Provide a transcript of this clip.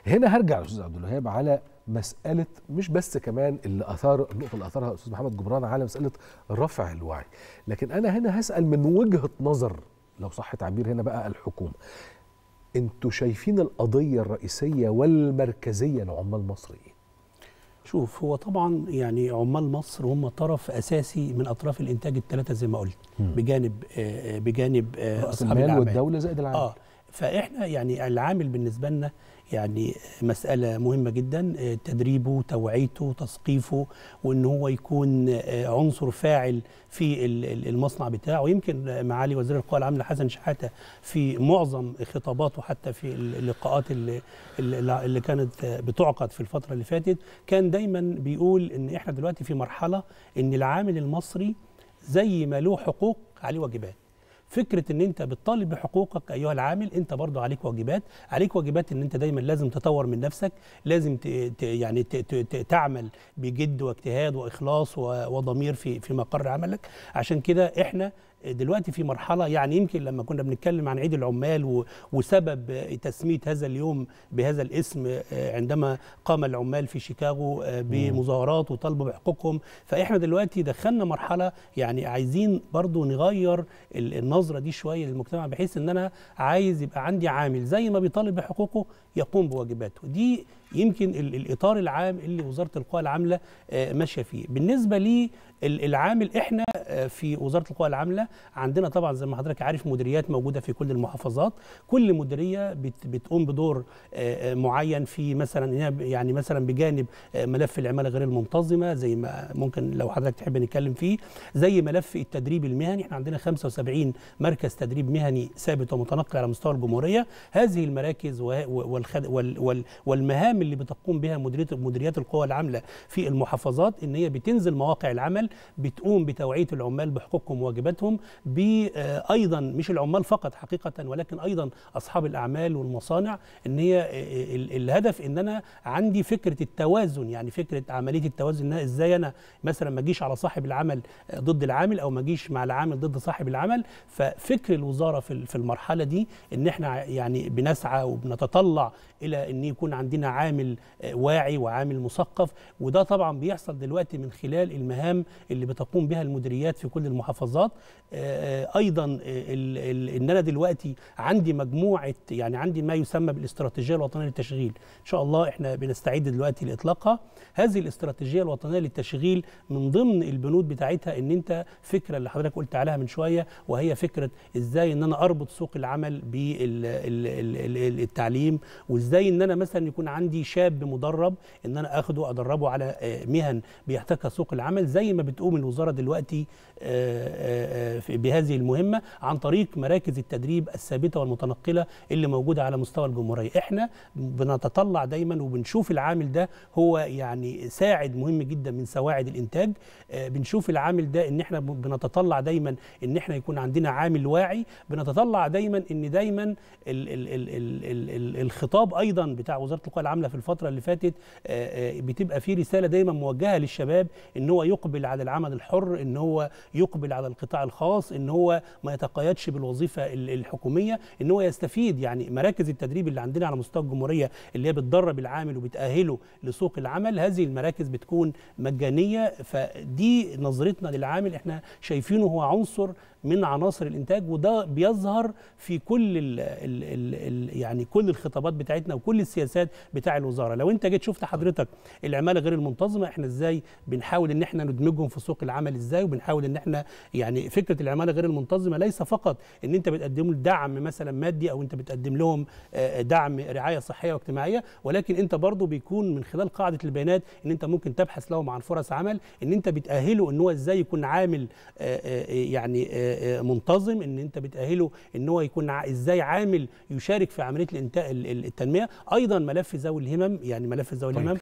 هنا هرجع يا استاذ عبد الوهاب على مساله مش بس كمان اللي اثار النقطه اللي اثارها الاستاذ محمد جبران على مساله رفع الوعي لكن انا هنا هسال من وجهه نظر لو صح تعبير هنا بقى الحكومه انتوا شايفين القضيه الرئيسيه والمركزيه لعمال مصر ايه شوف هو طبعا يعني عمال مصر هم طرف اساسي من اطراف الانتاج الثلاثه زي ما قلت مم. بجانب آه، بجانب آه، راس اصحاب المال الاعمال والدوله زائد العامل اه فاحنا يعني العامل بالنسبه لنا يعني مساله مهمه جدا آه، تدريبه توعيته تثقيفه وان هو يكون آه، عنصر فاعل في ال- ال- المصنع بتاعه ويمكن آه، معالي وزير القوى العامله حسن شحاته في معظم خطاباته حتى في اللقاءات اللي, اللي اللي كانت آه، بتعقد في الفتره اللي فاتت كان دايما بيقول ان احنا دلوقتي في مرحله ان العامل المصري زي ما له حقوق عليه واجبات فكره ان انت بتطالب بحقوقك ايها العامل انت برضو عليك واجبات عليك واجبات ان انت دايما لازم تطور من نفسك لازم ت... ت... يعني ت... ت... ت... تعمل بجد واجتهاد واخلاص و... وضمير في في مقر عملك عشان كده احنا دلوقتي في مرحلة يعني يمكن لما كنا بنتكلم عن عيد العمال و- وسبب تسمية هذا اليوم بهذا الاسم آه، عندما قام العمال في شيكاغو آه، بمظاهرات وطالبوا بحقوقهم فإحنا دلوقتي دخلنا مرحلة يعني عايزين برضو نغير ال- النظرة دي شوية للمجتمع بحيث إن أنا عايز يبقى عندي عامل زي ما بيطالب بحقوقه يقوم بواجباته دي يمكن ال- الإطار العام اللي وزارة القوى العاملة آه، ماشية فيه بالنسبة لي ال- العامل احنا آه، في وزاره القوى العامله عندنا طبعا زي ما حضرتك عارف مديريات موجوده في كل المحافظات كل مديريه بت- بتقوم بدور آه، آه، معين في مثلا إنها ب- يعني مثلا بجانب آه، ملف العماله غير المنتظمه زي ما ممكن لو حضرتك تحب نتكلم فيه زي ملف التدريب المهني احنا عندنا 75 مركز تدريب مهني ثابت ومتنقل على مستوى الجمهوريه هذه المراكز و- والخد- وال- وال- والمهام اللي بتقوم بها مديريه مديريات القوى العامله في المحافظات ان هي بتنزل مواقع العمل بتقوم بتوعيه العمال بحقوقهم وواجباتهم ب- آه، ايضا مش العمال فقط حقيقه ولكن ايضا اصحاب الاعمال والمصانع ان هي آه، ال- الهدف ان انا عندي فكره التوازن يعني فكره عمليه التوازن انها ازاي انا مثلا ما اجيش على صاحب العمل آه، ضد العامل او ما اجيش مع العامل ضد صاحب العمل ففكر الوزاره في ال- في المرحله دي ان احنا يعني بنسعى وبنتطلع الى ان يكون عندنا عامل آه، واعي وعامل مثقف وده طبعا بيحصل دلوقتي من خلال المهام اللي بتقوم بها المديريات في كل المحافظات آه، آه، ايضا آه، ال- ال- ان انا دلوقتي عندي مجموعه يعني عندي ما يسمى بالاستراتيجيه الوطنيه للتشغيل ان شاء الله احنا بنستعد دلوقتي لاطلاقها هذه الاستراتيجيه الوطنيه للتشغيل من ضمن البنود بتاعتها ان انت فكره اللي حضرتك قلت عليها من شويه وهي فكره ازاي ان انا اربط سوق العمل بالتعليم وازاي ان انا مثلا يكون عندي شاب مدرب ان انا اخده ادربه على آه، مهن بيحتاجها سوق العمل زي ما بتقوم الوزاره دلوقتي آه، آه، آه، في- بهذه المهمه عن طريق مراكز التدريب الثابته والمتنقله اللي موجوده على مستوى الجمهوريه احنا بنتطلع دايما وبنشوف العامل ده هو يعني ساعد مهم جدا من سواعد الانتاج آه، بنشوف العامل ده ان احنا بنتطلع دايما ان احنا يكون عندنا عامل واعي بنتطلع دايما ان دايما ال ال ال ال ال ال الخطاب ايضا بتاع وزاره القوى العامله في الفتره اللي فاتت آه، آه، بتبقى فيه رساله دايما موجهه للشباب ان هو يقبل على العمل الحر ان هو يقبل على القطاع الخاص ان هو ما يتقيدش بالوظيفه ال- الحكوميه ان هو يستفيد يعني مراكز التدريب اللي عندنا على مستوى الجمهوريه اللي هي بتدرب العامل وبتاهله لسوق العمل هذه المراكز بتكون مجانيه فدي نظرتنا للعامل احنا شايفينه هو عنصر من عناصر الانتاج وده بيظهر في كل ال ال ال ال يعني كل الخطابات بتاعتنا وكل السياسات بتاع الوزاره لو انت جيت شفت حضرتك العماله غير المنتظمه احنا ازاي بنحاول ان احنا ندمجهم في سوق العمل ازاي وبنحاول ان احنا يعني فكره العماله غير المنتظمه ليس فقط ان انت بتقدم له دعم مثلا مادي او انت بتقدم لهم آه، دعم رعايه صحيه واجتماعيه ولكن انت برضو بيكون من خلال قاعده البيانات ان انت ممكن تبحث لهم عن فرص عمل ان انت بتاهله ان هو ازاي يكون عامل آه، آه، يعني آه، آه، منتظم ان انت بتاهله ان هو يكون ع- ازاي عامل يشارك في عمليه الانتاج التنميه ايضا ملف ذوي الهمم يعني ملف ذوي طيب. الهمم